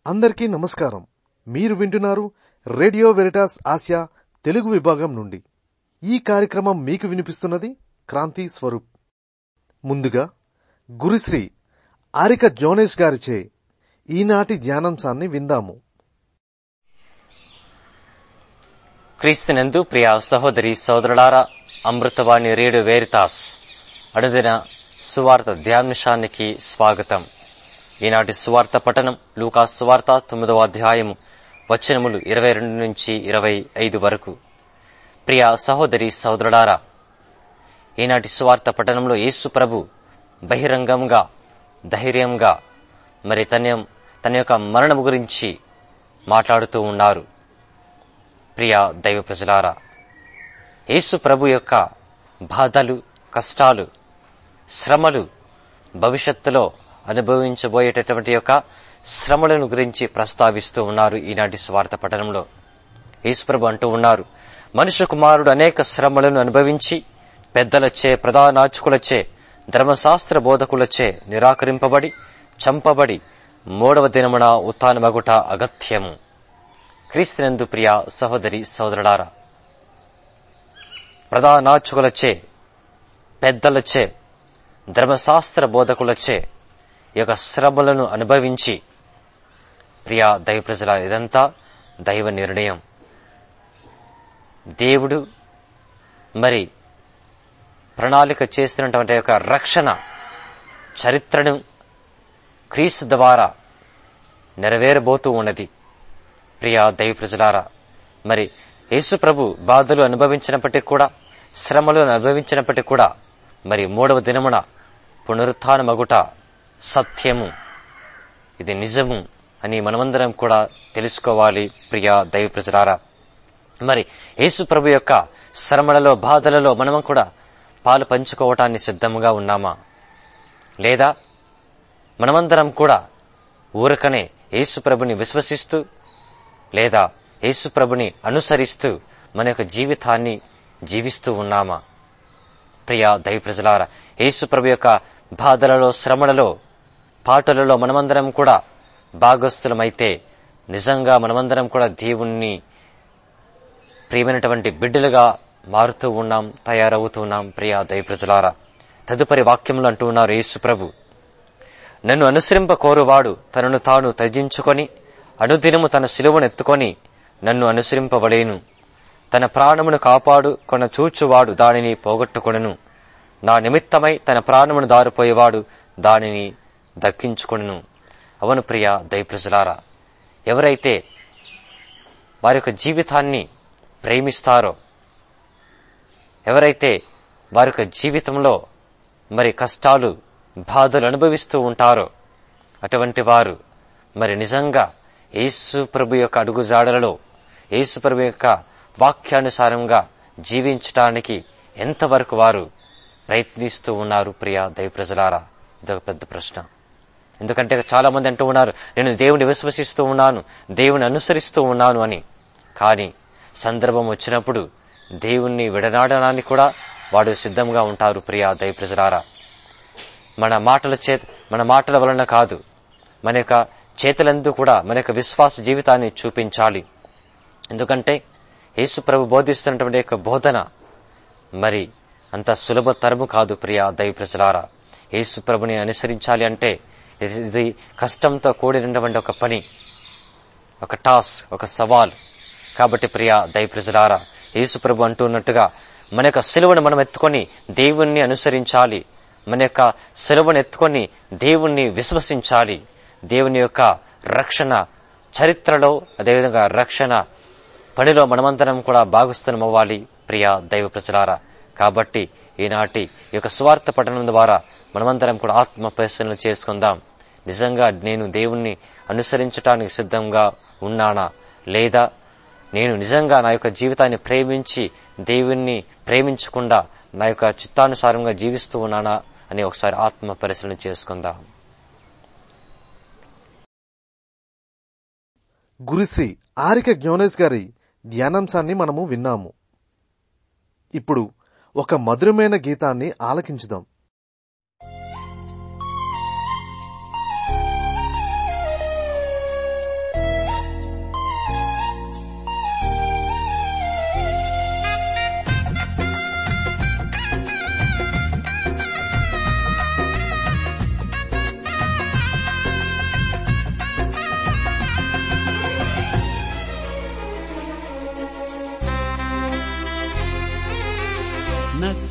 అందరికీ నమస్కారం మీరు వింటున్నారు రేడియో వెరిటాస్ ఆసియా తెలుగు విభాగం నుండి ఈ కార్యక్రమం మీకు వినిపిస్తున్నది క్రాంతి స్వరూప్ ముందుగా గురుశ్రీ ఆరిక జోనేష్ గారిచే ఈనాటి ధ్యానాంశాన్ని విందాము క్రీస్తునందు ప్రియ సహోదరి సోదరులారా అమృతవాణి రేడియో వేరితాస్ అడుదిన సువార్త ధ్యానుషానికి స్వాగతం ఈనాటి సువార్త పఠనం లూకా సువార్త తొమ్మిదవ అధ్యాయము వచనములు ఇరవై రెండు నుంచి ఇరవై ఐదు వరకు ప్రియ సహోదరి సోదరులారా ఈనాటి సువార్త పఠనంలో యేసు ప్రభు బహిరంగంగా ధైర్యంగా మరి తన తన యొక్క మరణం గురించి మాట్లాడుతూ ఉన్నారు ప్రియ దైవ ప్రజలారా యేసు ప్రభు యొక్క బాధలు కష్టాలు శ్రమలు భవిష్యత్తులో అనుభవించబోయేటటువంటి యొక్క శ్రమలను గురించి ప్రస్తావిస్తూ ఉన్నారు ఈనాటి స్వార్థ పఠనంలో యేసుప్రభు అంటూ ఉన్నారు మనుష్య కుమారుడు అనేక శ్రమలను అనుభవించి పెద్దలచే ప్రధానాచుకులచే ధర్మశాస్త్ర బోధకులచే నిరాకరింపబడి చంపబడి మూడవ దినమున ఉత్తానమగుట అగత్యము క్రీస్తునందు ప్రియ సహోదరి సోదరులారా ప్రధానాచుకులచే పెద్దలచే ధర్మశాస్త్ర బోధకులచే ఈ యొక్క శ్రమలను అనుభవించి ప్రియా దైవ ప్రజల ఇదంతా దైవ నిర్ణయం దేవుడు మరి ప్రణాళిక చేస్తున్నటువంటి యొక్క రక్షణ చరిత్రను క్రీస్తు ద్వారా నెరవేరబోతూ ఉన్నది ప్రియా దైవ ప్రజలారా మరి యేసు ప్రభు బాధలు అనుభవించినప్పటికీ కూడా శ్రమలు అనుభవించినప్పటికీ కూడా మరి మూడవ దినమున పునరుత్నమగుట సత్యము ఇది నిజము అని మనమందరం కూడా తెలుసుకోవాలి ప్రియా దైవ ప్రజలారా మరి యేసు ప్రభు యొక్క శ్రమలలో బాధలలో మనము కూడా పాలు పంచుకోవటాన్ని సిద్ధముగా ఉన్నామా లేదా మనమందరం కూడా ఊరకనే యేసు ప్రభుని విశ్వసిస్తూ లేదా యేసు ప్రభుని అనుసరిస్తూ మన యొక్క జీవితాన్ని జీవిస్తూ ఉన్నామా ప్రియా దైవ ప్రజలారా యేసు ప్రభు యొక్క బాధలలో శ్రమలలో పాటలలో మనమందరం కూడా భాగస్థులమైతే నిజంగా మనమందరం కూడా దేవుణ్ణి ప్రియమైనటువంటి బిడ్డలుగా మారుతూ ఉన్నాం తయారవుతూ ఉన్నాం ప్రియా దైవ ప్రజలారా తదుపరి వాక్యములు అంటూ ఉన్నారు యేసు ప్రభు నన్ను అనుసరింప కోరువాడు తనను తాను త్యజించుకొని అనుదినము తన శిలువను ఎత్తుకొని నన్ను అనుసరింపబడేను తన ప్రాణమును కాపాడు కొన చూచువాడు దానిని పోగొట్టుకొనును నా నిమిత్తమై తన ప్రాణమును దారిపోయేవాడు దానిని దక్కించుకొనును అవను ప్రియ దయప్రజలారా ఎవరైతే వారి యొక్క జీవితాన్ని ప్రేమిస్తారో ఎవరైతే వారి యొక్క జీవితంలో మరి కష్టాలు బాధలు అనుభవిస్తూ ఉంటారో అటువంటి వారు మరి నిజంగా యేసు ప్రభు యొక్క అడుగుజాడలలో యేసు ప్రభు యొక్క వాక్యానుసారంగా జీవించటానికి ఎంతవరకు వారు ప్రయత్నిస్తూ ఉన్నారు ప్రియా దైవ ప్రజలారా ఇదొక పెద్ద ప్రశ్న ఎందుకంటే చాలా మంది అంటూ ఉన్నారు నేను దేవుని విశ్వసిస్తూ ఉన్నాను దేవుని అనుసరిస్తూ ఉన్నాను అని కానీ సందర్భం వచ్చినప్పుడు దేవుణ్ణి విడనాడడానికి కూడా వాడు సిద్ధంగా ఉంటారు ప్రియా దైవ ప్రజలారా మన మాటల చే మన మాటల వలన కాదు మన యొక్క చేతులందు కూడా మన యొక్క విశ్వాస జీవితాన్ని చూపించాలి ఎందుకంటే యేసు ప్రభు బోధిస్తున్నటువంటి యొక్క బోధన మరి అంత సులభ తరము కాదు ప్రియా దైవ ప్రజలారా యేసు ప్రభుని అనుసరించాలి అంటే ఇది కష్టంతో కూడినటువంటి ఒక పని ఒక టాస్క్ ఒక సవాల్ కాబట్టి ప్రియా దైవ ప్రజలారా యేసు ప్రభు అంటున్నట్టుగా మన యొక్క సెలవును మనం ఎత్తుకొని దేవుణ్ణి అనుసరించాలి మన యొక్క సెలవును ఎత్తుకొని దేవుణ్ణి విశ్వసించాలి దేవుని యొక్క రక్షణ చరిత్రలో అదేవిధంగా రక్షణ పనిలో మనమంతరం కూడా భాగస్థనం అవ్వాలి ప్రియా దైవ ప్రజలారా కాబట్టి ఈనాటి ఈ యొక్క స్వార్థ పఠనం ద్వారా మనమంతరం కూడా ఆత్మ పరిశీలన చేసుకుందాం నిజంగా నేను దేవుణ్ణి అనుసరించటానికి సిద్ధంగా ఉన్నానా లేదా నేను నిజంగా నా యొక్క జీవితాన్ని ప్రేమించి దేవుణ్ణి ప్రేమించకుండా నా యొక్క చిత్తానుసారంగా జీవిస్తూ ఉన్నానా అని ఒకసారి ఆత్మ పరిశీలన చేసుకుందాం గురుశ్రీ ఆరిక జ్ఞానేష్ గారి ధ్యానాంశాన్ని మనము విన్నాము ఇప్పుడు ఒక మధురమైన గీతాన్ని ఆలకించుదాం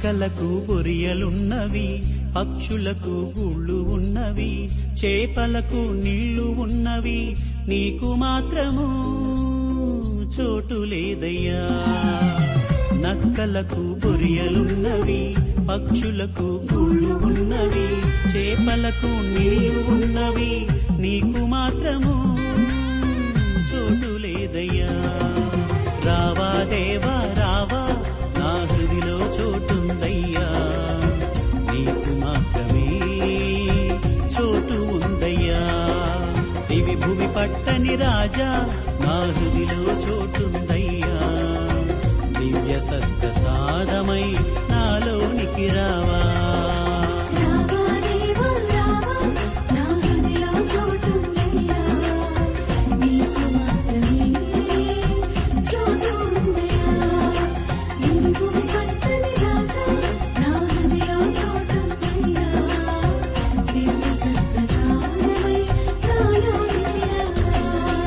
నక్కలకు బొరియలున్నవి పక్షులకు గూళ్ళు ఉన్నవి చేపలకు నీళ్లు ఉన్నవి నీకు మాత్రము చోటు లేదయ్యా నక్కలకు బొరియలున్నవి పక్షులకు గూళ్ళు ఉన్నవి చేపలకు నీళ్లు ఉన్నవి నీకు మాత్రము చోటు లేదయ్యా రావా దేవా రావా నా హృదిలో చోటుందయ్యా నీకు మాత్రమే చోటు ఉందయ్యా దివి భూమి పట్టని రాజా నా హృదిలో చోటుందయ్యా దివ్య సత్య సాధమై నాలోనికి రావా రావా దేవా రావా నా హృదయలో చోటుందయ్యా నీకు మాత్రమే చోటు ఉందయ్యా నీకు పట్టని రాజా నా హృదయలో చోటుందయ్యా దివ్య సత్య సారమై నాలోనికి రావా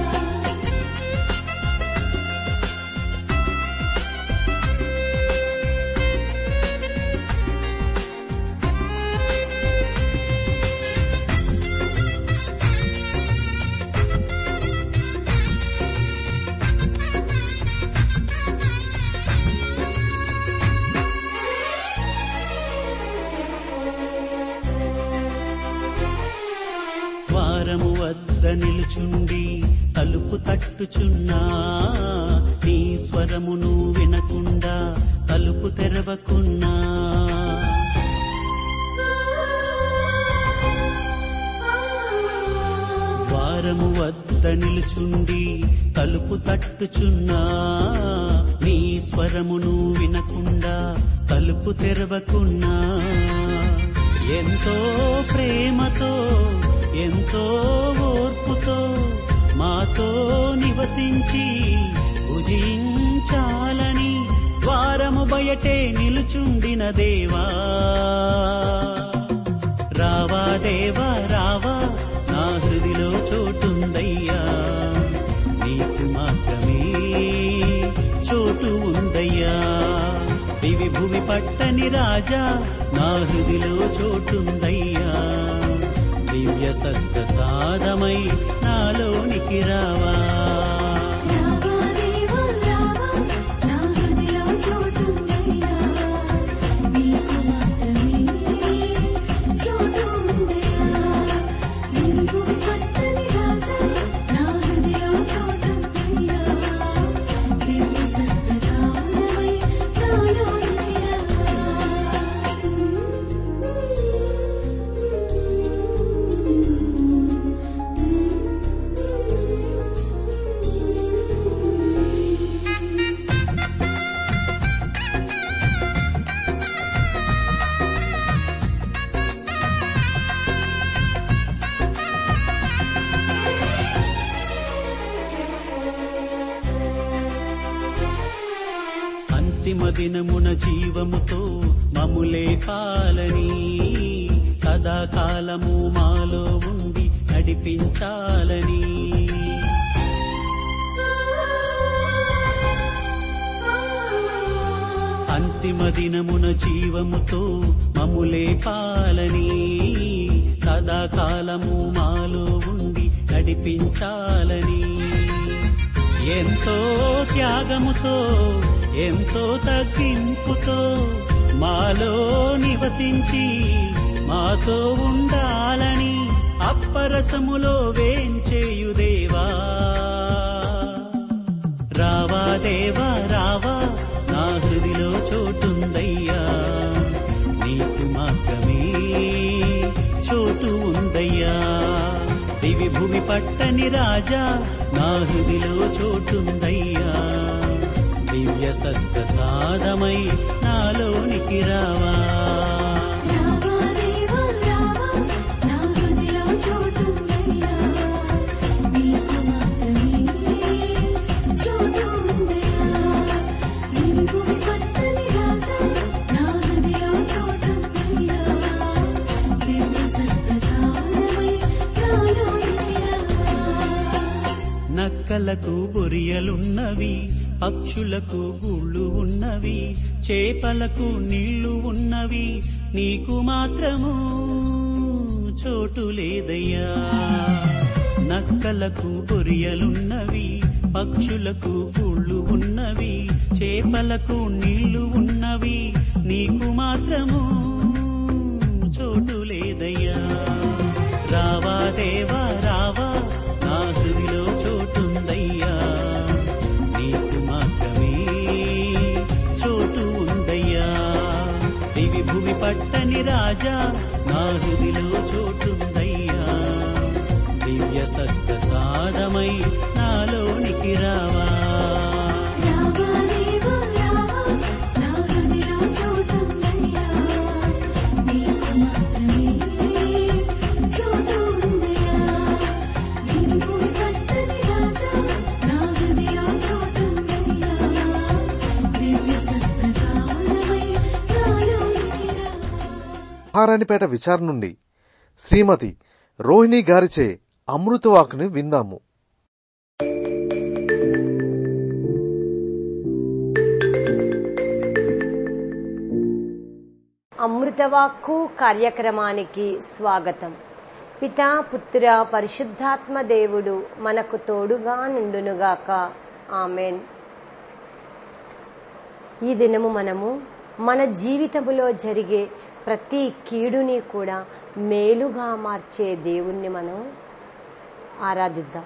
వారము వద్ద నిలుచుండి తలుపు తట్టుచున్నా నీ స్వరమును వినకుండా తలుపు తెరవకున్నా వారము వద్ద నిలుచుండి తలుపు తట్టుచున్నా నీ స్వరమును వినకుండా తలుపు తెరవకున్నా ఎంతో ప్రేమతో ఎంతో ఓర్పుతో మాతో నివసించి భుజించాలని ద్వారము బయటే నిలుచుండిన దేవా రావా దేవా రావా నా హృదిలో చోటుందయ్యా నీకు మాత్రమే చోటు ఉందయ్యా దివి భూమి పట్టని రాజా నా హృదిలో చోటుందయ్యా దివ్య సత్య సాధమై నాలోనికి రావా రావా దేవా రావా నా హృదయలో చోటుందయ్యా నీకు మాత్రమే చోటు ఉందయ్యా నీకు పట్టని రాజా నా హృదయలో చోటుందయ్యా దివ్య సత్య సారమై నాలోనికి అంతిమ దినమున జీవముతో మములే పాలని సదాకాలము మాలో ఉండి నడిపించాలని అంతిమ దినమున జీవముతో మములే పాలని సదాకాలము మాలో ఉండి నడిపించాలని ఎంతో త్యాగముతో ఎంతో తగ్గింపుతో మాలో నివసించి మాతో ఉండాలని అప్పరసములో వేంచేయుదేవా రావా దేవా రావా నా హృదిలో చోటుందయ్యా నీకు మాత్రమే చోటు ఉందయ్యా దివి భూమి పట్టని రాజా నా హృదిలో చోటుందయ్యా దివ్య సత్య సాధమై నాలోనికి రావా రావా దేవా రావా నా హృదయలో చోటుందయ్యా నీకు మాత్రమే చోటు ఉందయ్యా నీకు పట్టని రాజా నా హృదయలో చోటుందయ్యా దివ్య సత్య సారమై నాలోనికి రావా నక్కలకు బొరియలున్నవి పక్షులకు గూళ్ళు ఉన్నవి చేపలకు నీళ్లు ఉన్నవి నీకు మాత్రము చోటు లేదయ్యా నక్కలకు బొరియలున్నవి పక్షులకు కూళ్ళు ఉన్నవి చేపలకు నీళ్లు ఉన్నవి నీకు మాత్రము చోటు లేదయ్యా రావా దేవా రావా నా హృదిలో చోటుందయ్యా నీకు మాత్రమే చోటు ఉందయ్యా దివి భూమి పట్టని రాజా నా హృదిలో చోటుందయ్యా దివ్య సత్ప్రసాదమై నాలోనికి రావా రావా దేవా రావా నా హృదయలో చోటుందయ్యా నీకు మాత్రమే చోటు ఉందయ్యా నీవు పట్టని రాజా నా హృదయలో చోటుందయ్యా దివ్య సత్ప్రసాదమై నాలోనికి రావా హారానిపేట విచారణ నుండి శ్రీమతి రోహిణి గారిచే అమృతవాకుని విందాము అమృతవాక్కు కార్యక్రమానికి స్వాగతం పితా పుత్ర పరిశుద్ధాత్మ దేవుడు మనకు తోడుగా నుండునుగాక ఆమెన్ ఈ దినము మనము మన జీవితములో జరిగే ప్రతి కీడుని కూడా మేలుగా మార్చే దేవుణ్ణి మనం ఆరాధిద్దాం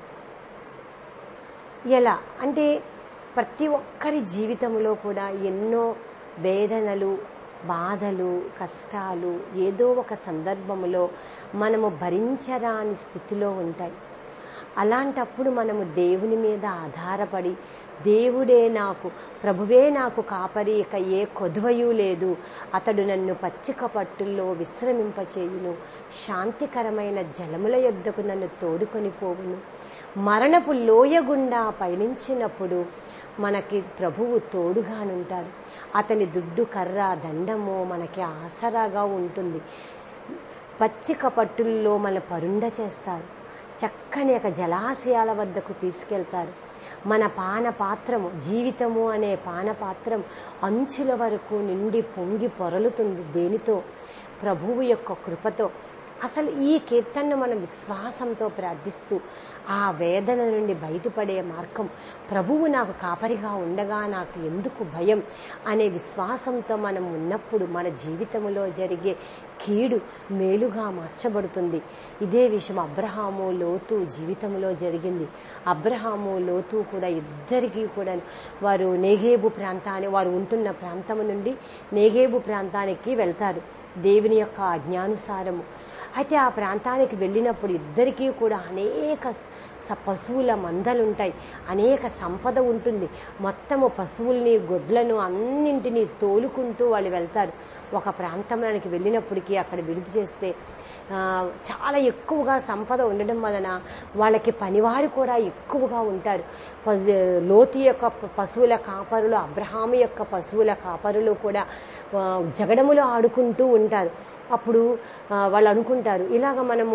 ఎలా అంటే ప్రతి ఒక్కరి జీవితంలో కూడా ఎన్నో వేదనలు బాధలు కష్టాలు ఏదో ఒక సందర్భములో మనము భరించరాని స్థితిలో ఉంటాయి అలాంటప్పుడు మనము దేవుని మీద ఆధారపడి దేవుడే నాకు ప్రభువే నాకు కాపరి ఇక ఏ కొదువయు లేదు అతడు నన్ను పచ్చిక పట్టుల్లో విశ్రమింపచేయును శాంతికరమైన జలముల యొద్దకు నన్ను తోడుకొని పోవును మరణపు లోయ గుండా పయనించినప్పుడు మనకి ప్రభువు తోడుగానుంటాడు అతని దుడ్డు కర్ర దండము మనకి ఆసరాగా ఉంటుంది పచ్చిక పట్టుల్లో మన పరుండ చేస్తారు చక్కని ఒక జలాశయాల వద్దకు తీసుకెళ్తారు మన పాన పాత్రము జీవితము అనే పాన పాత్రం అంచుల వరకు నిండి పొంగి పొరలుతుంది దేనితో ప్రభువు యొక్క కృపతో అసలు ఈ కీర్తనను మనం విశ్వాసంతో ప్రార్థిస్తూ ఆ వేదన నుండి బయటపడే మార్గం ప్రభువు నాకు కాపరిగా ఉండగా నాకు ఎందుకు భయం అనే విశ్వాసంతో మనం ఉన్నప్పుడు మన జీవితంలో జరిగే కీడు మేలుగా మార్చబడుతుంది ఇదే విషయం అబ్రహాము లోతు జీవితంలో జరిగింది అబ్రహాము లోతు కూడా ఇద్దరికీ కూడా వారు నేగేబు ప్రాంతాన్ని వారు ఉంటున్న ప్రాంతం నుండి నేగేబు ప్రాంతానికి వెళ్తారు దేవుని యొక్క ఆజ్ఞానుసారము అయితే ఆ ప్రాంతానికి వెళ్ళినప్పుడు ఇద్దరికీ కూడా అనేక స- పశువుల మందలుంటాయి అనేక సంపద ఉంటుంది మొత్తము పశువుల్ని గొడ్లను అన్నింటినీ తోలుకుంటూ వాళ్ళు వెళ్తారు ఒక ప్రాంతానికి వెళ్ళినప్పటికీ అక్కడ విడిది చేస్తే ఆ, చాలా ఎక్కువగా సంపద ఉండడం వలన వాళ్ళకి పనివారు కూడా ఎక్కువగా ఉంటారు పశు- లోతు యొక్క ప- పశువుల కాపరులు అబ్రహాము యొక్క పశువుల కాపరులు కూడా ఆ, జగడములో ఆడుకుంటూ ఉంటారు అప్పుడు ఆ, వాళ్ళు అనుకుంటారు ఇలాగ మనము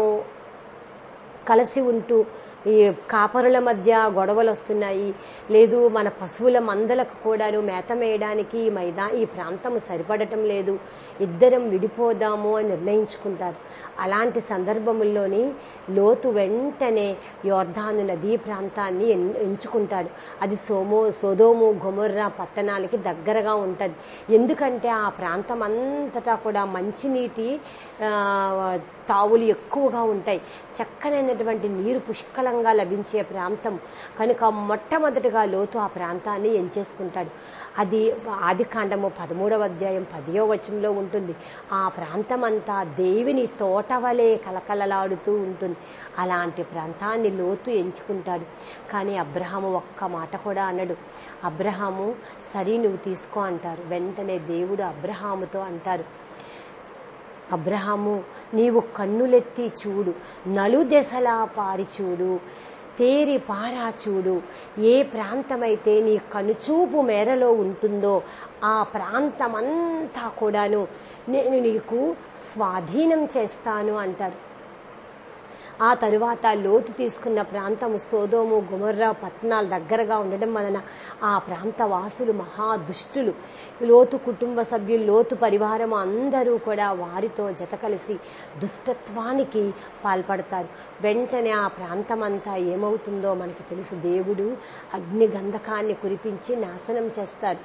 కలిసి ఉంటూ ఈ కాపరుల మధ్య గొడవలు వస్తున్నాయి లేదు మన పశువుల మందలకు కూడాను మేత మేయడానికి ఈ మైదా ఈ ప్రాంతం సరిపడటం లేదు ఇద్దరం విడిపోదాము అని నిర్ణయించుకుంటారు అలాంటి సందర్భముల్లోని లోతు వెంటనే యోర్ధాను నదీ ప్రాంతాన్ని ఎన్- ఎంచుకుంటాడు అది సోమో సోదోము గొమొర్రా పట్టణాలకి దగ్గరగా ఉంటుంది ఎందుకంటే ఆ ప్రాంతం అంతటా కూడా మంచినీటి ఆ, తావులు ఎక్కువగా ఉంటాయి చక్కనైనటువంటి నీరు పుష్కలంగా లభించే ప్రాంతం కనుక మొట్టమొదటిగా లోతు ఆ ప్రాంతాన్ని ఎంచేసుకుంటాడు అది ఆది కాండము పదమూడవ అధ్యాయం పదియో వచనంలో ఉంటుంది ఆ ప్రాంతం అంతా దేవిని తోటవలే కలకలలాడుతూ ఉంటుంది అలాంటి ప్రాంతాన్ని లోతు ఎంచుకుంటాడు కానీ అబ్రహాము ఒక్క మాట కూడా అన్నాడు అబ్రహాము సరి నువ్వు తీసుకో అంటారు వెంటనే దేవుడు అబ్రహాముతో అంటారు అబ్రహాము నీవు కన్నులెత్తి చూడు నలుదెసలా పారి చూడు తేరి పారా చూడు ఏ ప్రాంతమైతే నీ కనుచూపు మేరలో ఉంటుందో ఆ ప్రాంతమంతా కూడాను నేను నీకు స్వాధీనం చేస్తాను అంటారు ఆ తరువాత లోతు తీసుకున్న ప్రాంతం సోదోము గుమర్రా పట్టణాలు దగ్గరగా ఉండడం వలన ఆ ప్రాంత వాసులు మహా దుష్టులు లోతు కుటుంబ సభ్యులు లోతు పరివారం అందరూ కూడా వారితో జత కలిసి దుష్టత్వానికి పాల్పడతారు వెంటనే ఆ ప్రాంతమంతా ఏమవుతుందో మనకి తెలుసు దేవుడు అగ్ని గంధకాన్ని కురిపించి నాశనం చేస్తారు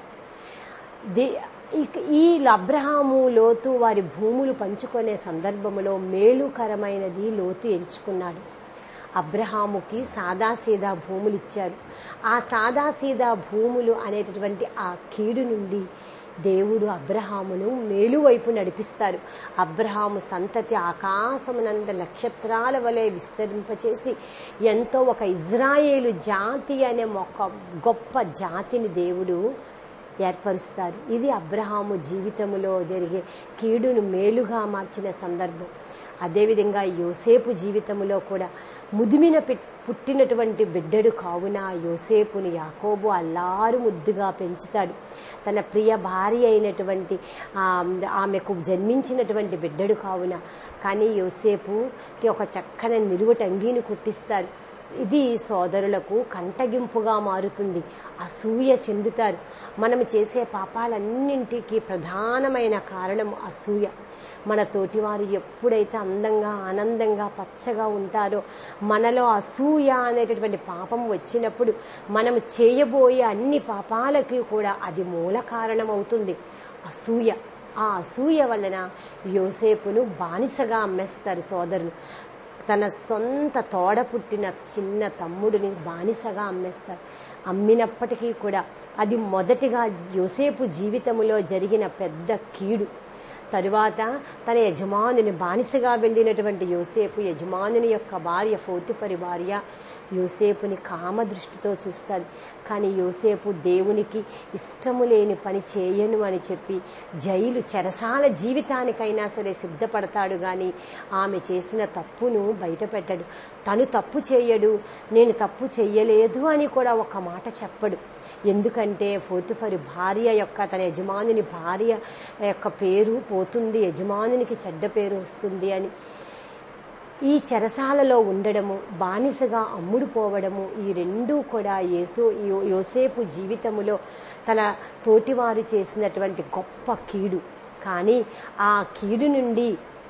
దే ఇక ఈ అబ్రహాము లోతు వారి భూములు పంచుకునే సందర్భంలో మేలుకరమైనది లోతు ఎంచుకున్నాడు అబ్రహాముకి సాదాసీదా భూములు ఇచ్చారు ఆ సాదాసీదా భూములు అనేటటువంటి ఆ కీడు నుండి దేవుడు అబ్రహామును మేలు వైపు నడిపిస్తారు అబ్రహాము సంతతి ఆకాశమునంద నక్షత్రాల వలె విస్తరింపచేసి ఎంతో ఒక ఇజ్రాయేలు జాతి అనే ఒక గొప్ప జాతిని దేవుడు ఏర్పరుస్తారు ఇది అబ్రహాము జీవితంలో జరిగే కీడును మేలుగా మార్చిన సందర్భం అదేవిధంగా యోసేపు జీవితంలో కూడా ముదిమిన పెట్- పుట్టినటువంటి బిడ్డడు కావున యోసేపుని యాకోబు అల్లారు ముద్దుగా పెంచుతాడు తన ప్రియ భార్య అయినటువంటి ఆ, ఆమెకు జన్మించినటువంటి బిడ్డడు కావున కానీ యోసేపుకి ఒక చక్కని నిలువటంగీని కుట్టిస్తారు ఇది సోదరులకు కంటగింపుగా మారుతుంది అసూయ చెందుతారు మనం చేసే పాపాలన్నింటికి ప్రధానమైన కారణం అసూయ మన తోటివారు ఎప్పుడైతే అందంగా ఆనందంగా పచ్చగా ఉంటారో మనలో అసూయ అనేటటువంటి పాపం వచ్చినప్పుడు మనం చేయబోయే అన్ని పాపాలకి కూడా అది మూల కారణం అవుతుంది అసూయ ఆ అసూయ వలన యోసేపును బానిసగా అమ్మేస్తారు సోదరులు తన సొంత తోడ పుట్టిన చిన్న తమ్ముడిని బానిసగా అమ్మేస్తారు అమ్మినప్పటికీ కూడా అది మొదటిగా యోసేపు జీవితంలో జరిగిన పెద్ద కీడు తరువాత తన యజమానుని బానిసగా వెళ్ళినటువంటి యోసేపు యజమానుని యొక్క భార్య ఫోతుపరి భార్య యోసేపుని కామదృష్టితో చూస్తాడు కానీ యోసేపు దేవునికి ఇష్టము లేని పని చేయను అని చెప్పి జైలు చెరసాల జీవితానికైనా సరే సిద్ధపడతాడు గాని ఆమె చేసిన తప్పును బయటపెట్టడు తను తప్పు చేయడు నేను తప్పు చెయ్యలేదు అని కూడా ఒక మాట చెప్పడు ఎందుకంటే ఫోతుఫరి భార్య యొక్క తన యజమానుని భార్య యొక్క పేరు పోతుంది యజమానునికి చెడ్డ పేరు వస్తుంది అని ఈ చెరసాలలో ఉండడము బానిసగా అమ్ముడుపోవడము ఈ రెండూ కూడా యేసు యో- యోసేపు జీవితములో తన తోటివారు చేసినటువంటి గొప్ప కీడు కానీ ఆ కీడు నుండి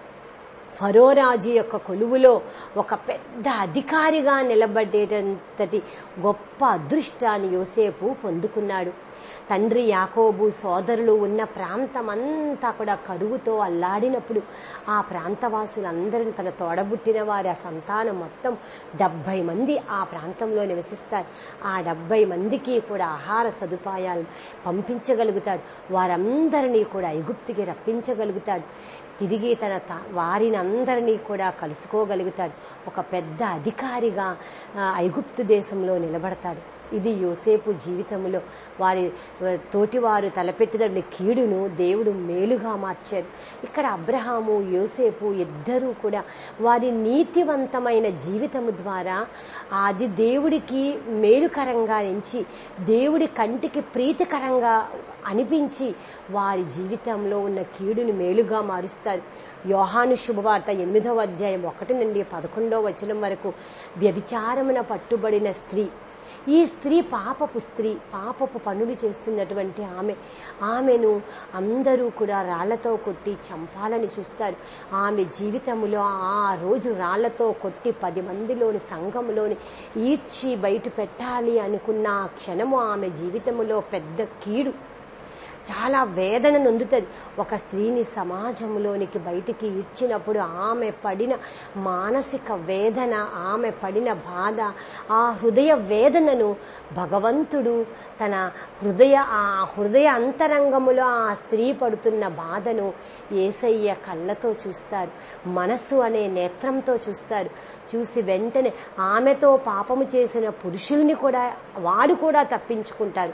ఫరోరాజు యొక్క కొలువులో ఒక పెద్ద అధికారిగా నిలబడేటంతటి గొప్ప అదృష్టాన్ని యోసేపు పొందుకున్నాడు తండ్రి యాకోబు సోదరులు ఉన్న ప్రాంతమంతా కూడా కరువుతో అల్లాడినప్పుడు ఆ ప్రాంతవాసులందరిని తన తోడబుట్టిన వారి ఆ సంతానం మొత్తం డెబ్బై మంది ఆ ప్రాంతంలో నివసిస్తారు ఆ డెబ్బై మందికి కూడా ఆహార సదుపాయాలు పంపించగలుగుతాడు వారందరినీ కూడా ఐగుప్తికి రప్పించగలుగుతాడు తిరిగి తన త- వారిని అందరినీ కూడా కలుసుకోగలుగుతాడు ఒక పెద్ద అధికారిగా ఆ, ఐగుప్తు దేశంలో నిలబడతాడు ఇది యోసేపు జీవితంలో వారి ఆ, తోటివారు తలపెట్టిన కీడును దేవుడు మేలుగా మార్చారు ఇక్కడ అబ్రహాము యోసేపు ఇద్దరూ కూడా వారి నీతివంతమైన జీవితము ద్వారా అది దేవుడికి మేలుకరంగా ఎంచి దేవుడి కంటికి ప్రీతికరంగా అనిపించి వారి జీవితంలో ఉన్న కీడుని మేలుగా మారుస్తారు యోహాను శుభవార్త ఎనిమిదవ అధ్యాయం ఒకటి నుండి పదకొండవ వచనం వరకు వ్యభిచారమున పట్టుబడిన స్త్రీ ఈ స్త్రీ పాపపు స్త్రీ పాపపు పనులు చేస్తున్నటువంటి ఆమె ఆమెను అందరూ కూడా రాళ్లతో కొట్టి చంపాలని చూస్తారు ఆమె జీవితంలో ఆ రోజు రాళ్లతో కొట్టి పది మందిలోని సంఘంలోని ఈడ్చి బయట పెట్టాలి అనుకున్న ఆ క్షణము ఆమె జీవితంలో పెద్ద కీడు చాలా వేదన నొందుతుంది ఒక స్త్రీని సమాజంలోనికి బయటికి ఇచ్చినప్పుడు ఆమె పడిన మానసిక వేదన ఆమె పడిన బాధ ఆ హృదయ వేదనను భగవంతుడు తన హృదయ ఆ హృదయ అంతరంగములో ఆ స్త్రీ పడుతున్న బాధను ఏసయ్య కళ్ళతో చూస్తారు మనస్సు అనే నేత్రంతో చూస్తారు చూసి వెంటనే ఆమెతో పాపము చేసిన పురుషుల్ని కూడా వాడు కూడా తప్పించుకుంటారు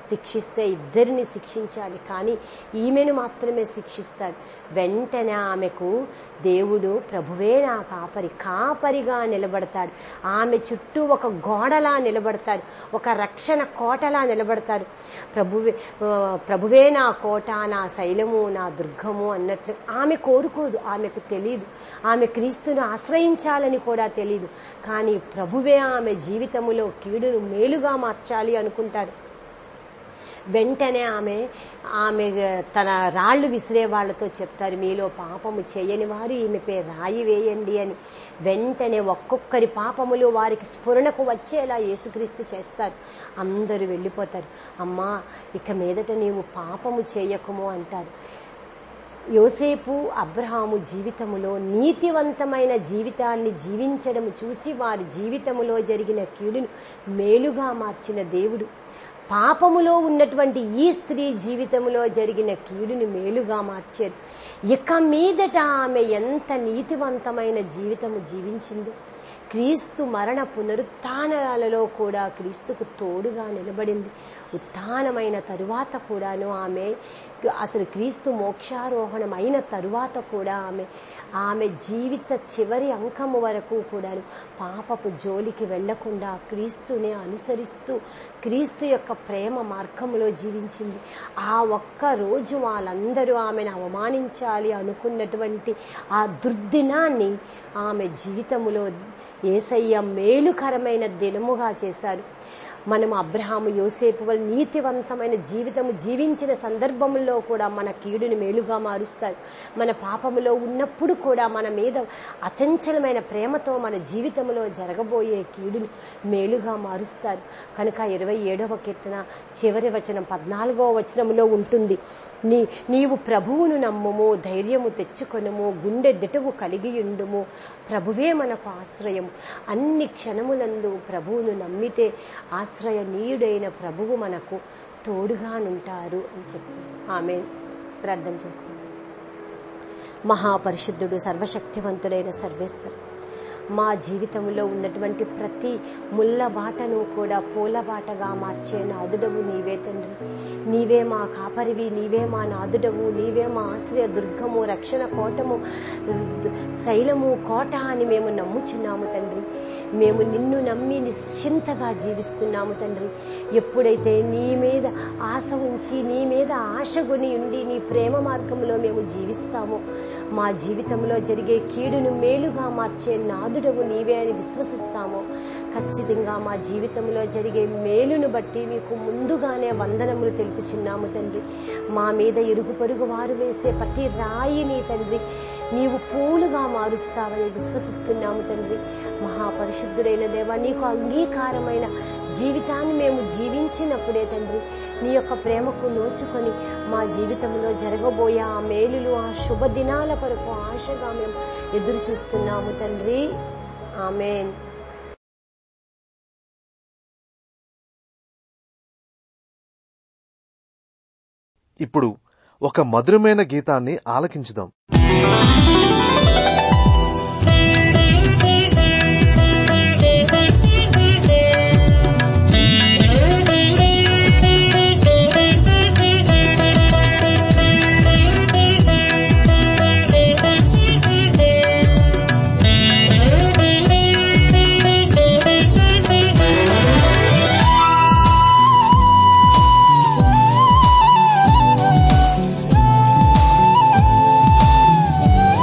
శిక్షిస్తే ఇద్దరిని శిక్షించాలి కానీ ఈమెను మాత్రమే శిక్షిస్తాడు వెంటనే ఆమెకు దేవుడు ప్రభువే నా కాపరి కాపరిగా నిలబడతాడు ఆమె చుట్టూ ఒక గోడలా నిలబడతాడు ఒక రక్షణ కోటలా నిలబడతాడు ప్రభువే ఆ, ప్రభువే నా కోట నా శైలము నా దుర్గము అన్నట్లు ఆమె కోరుకోదు ఆమెకు తెలియదు ఆమె క్రీస్తును ఆశ్రయించాలని కూడా తెలియదు కానీ ప్రభువే ఆమె జీవితములో కీడును మేలుగా మార్చాలి అనుకుంటారు వెంటనే ఆమె ఆమె తన రాళ్లు విసిరే వాళ్ళతో చెప్తారు మీలో పాపము చేయని వారు ఈమెపై రాయి వేయండి అని వెంటనే ఒక్కొక్కరి పాపములు వారికి స్ఫురణకు వచ్చేలా యేసుక్రీస్తు చేస్తారు అందరూ వెళ్ళిపోతారు అమ్మా ఇక మీదట నీవు పాపము చేయకము అంటారు యోసేపు అబ్రహాము జీవితములో నీతివంతమైన జీవితాన్ని జీవించడం చూసి వారి జీవితములో జరిగిన కీడును మేలుగా మార్చిన దేవుడు పాపములో ఉన్నటువంటి ఈ స్త్రీ జీవితములో జరిగిన కీడుని మేలుగా మార్చారు ఇక మీదట ఆమె ఎంత నీతివంతమైన జీవితము జీవించిందో క్రీస్తు మరణ పునరుత్నాలలో కూడా క్రీస్తుకు తోడుగా నిలబడింది ఉత్థానమైన తరువాత కూడాను ఆమె అసలు క్రీస్తు మోక్షారోహణం అయిన తరువాత కూడా ఆమె ఆమె జీవిత చివరి అంకము వరకు కూడాను పాపపు జోలికి వెళ్లకుండా క్రీస్తునే అనుసరిస్తూ క్రీస్తు యొక్క ప్రేమ మార్గములో జీవించింది ఆ ఒక్క రోజు వాళ్ళందరూ ఆమెను అవమానించాలి అనుకున్నటువంటి ఆ దుర్దినాన్ని ఆమె జీవితములో ఏసయ్య మేలుకరమైన దినముగా చేశారు మనం అబ్రహాము యోసేపు వల్ల నీతివంతమైన జీవితము జీవించిన సందర్భంలో కూడా మన కీడుని మేలుగా మారుస్తారు మన పాపములో ఉన్నప్పుడు కూడా మన మీద అచంచలమైన ప్రేమతో మన జీవితంలో జరగబోయే కీడుని మేలుగా మారుస్తారు కనుక ఇరవై ఏడవ కీర్తన చివరి వచనం పద్నాలుగవ వచనంలో ఉంటుంది నీ నీవు ప్రభువును నమ్ముము ధైర్యము తెచ్చుకొనుము గుండె దిటవు కలిగి ఉండుము ప్రభువే మనకు ఆశ్రయం అన్ని క్షణములందు ప్రభువును నమ్మితే ఆశ్రయనీయుడైన ప్రభువు మనకు తోడుగానుంటారు అని చెప్తారు ఆమె ప్రార్థన చేసుకుంటాం మహాపరిశుద్ధుడు సర్వశక్తివంతుడైన సర్వేశ్వరి మా జీవితంలో ఉన్నటువంటి ప్రతి ముళ్ళ బాటను కూడా పూల బాటగా మార్చే నాదుడవు నీవే తండ్రి నీవే మా కాపరివి నీవే మా నాదుడవు నీవే మా ఆశ్రయ దుర్గము రక్షణ కోటము శైలము కోట అని మేము నమ్ముచున్నాము తండ్రి మేము నిన్ను నమ్మి నిశ్చింతగా జీవిస్తున్నాము తండ్రి ఎప్పుడైతే నీ మీద ఆశ ఉంచి నీ మీద ఆశగుని ఉండి నీ ప్రేమ మార్గంలో మేము జీవిస్తామో మా జీవితంలో జరిగే కీడును మేలుగా మార్చే నాదుడవు నీవే అని విశ్వసిస్తామో ఖచ్చితంగా మా జీవితంలో జరిగే మేలును బట్టి మీకు ముందుగానే వందనములు తెలుపుచున్నాము తండ్రి మా మీద ఇరుగు పొరుగు వారు వేసే ప్రతి రాయిని తండ్రి నీవు పూలుగా మారుస్తావని విశ్వసిస్తున్నాము తండ్రి మహాపరిశుద్ధుడైన దేవ నీకు అంగీకారమైన జీవితాన్ని మేము జీవించినప్పుడే తండ్రి నీ యొక్క ప్రేమకు నోచుకొని మా జీవితంలో జరగబోయే ఆ మేలులు ఆ శుభ దినాల కొరకు ఆశగా మేము ఎదురు చూస్తున్నాము తండ్రి ఆమెన్ ఇప్పుడు ఒక మధురమైన గీతాన్ని ఆలకించుదాం నీ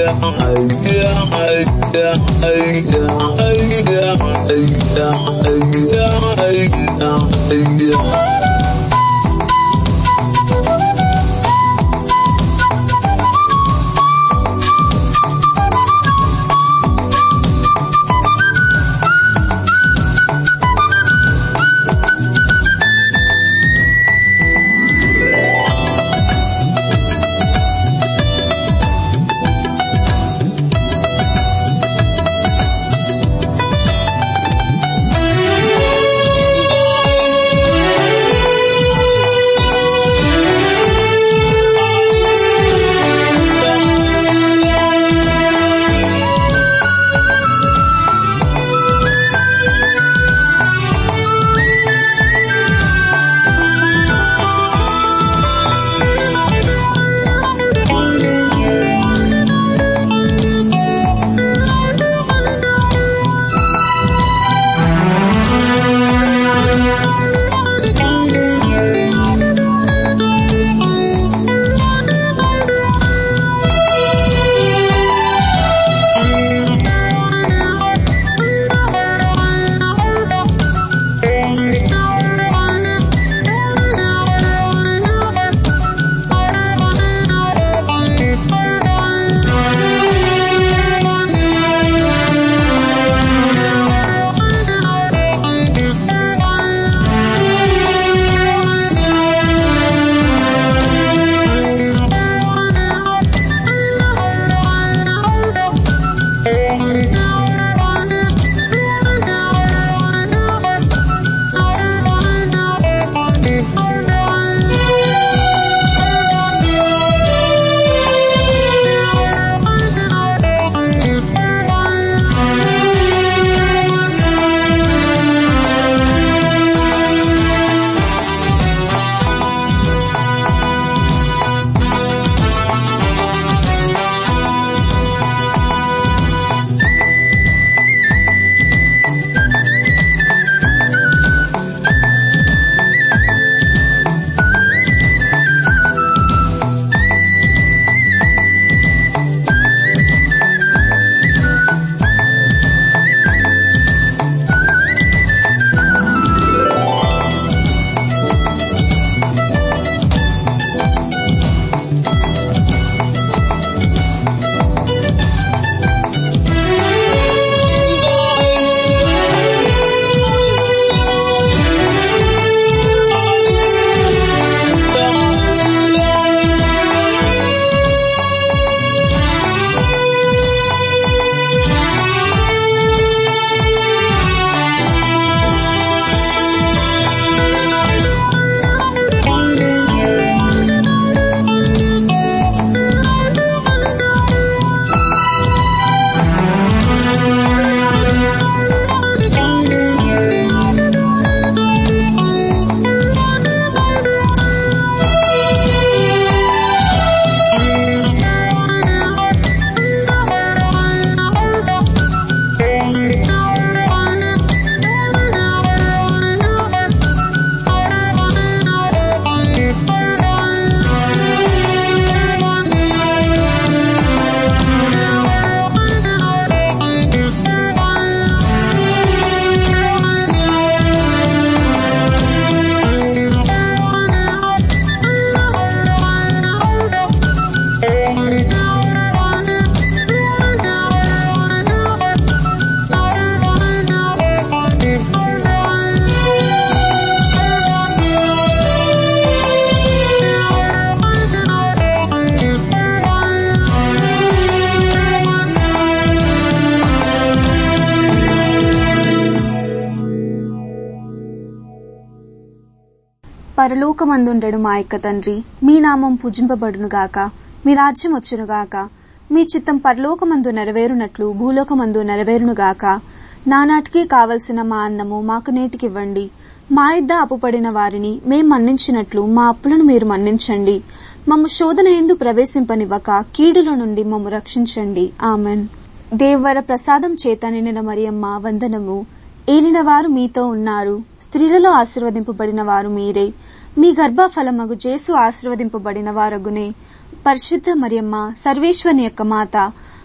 పరలోకమందుండెడు మా యొక్క తండ్రి మీ నామం పూజింపబడునుగాక మీ రాజ్యం వచ్చునుగాక మీ చిత్తం పరలోకమందు నెరవేరునట్లు భూలోకమందు నెరవేరునుగాక నానాటికి కావలసిన మా అన్నము మాకు నేటికివ్వండి మా ఇద్ద అప్పుపడిన వారిని మేం మన్నించినట్లు మా అప్పులను మీరు మన్నించండి మమ్ము శోధన ఎందు ప్రవేశింపనివ్వక కీడుల నుండి మమ్ము రక్షించండి ఆమెన్ దేవర ప్రసాదం చేత నిండిన మరియమ్మ వందనము ఏలినవారు మీతో ఉన్నారు స్త్రీలలో ఆశీర్వదింపబడిన వారు మీరే మీ గర్భఫలమగు జేసు ఆశీర్వదింపబడిన వారగునే పరిశుద్ధ మరియమ్మ సర్వేశ్వరుని యొక్క మాత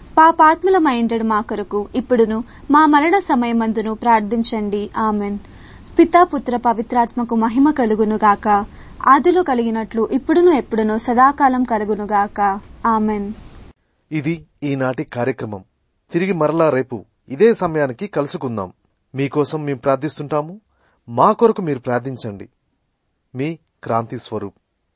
పాపాత్ములమైండడు మా కొరకు ఇప్పుడును మా మరణ సమయమందును ప్రార్థించండి ఆమెన్ పితా పుత్ర పవిత్రాత్మకు మహిమ కలుగును గాక ఆదిలో కలిగినట్లు ఇప్పుడును ఎప్పుడును సదాకాలం కలుగును గాక ఆమెన్ ఇది ఈనాటి కార్యక్రమం తిరిగి మరలా రేపు ఇదే సమయానికి కలుసుకుందాం మీకోసం మేము ప్రార్థిస్తుంటాము మా కొరకు మీరు ప్రార్థించండి మీ క్రాంతి స్వరూప్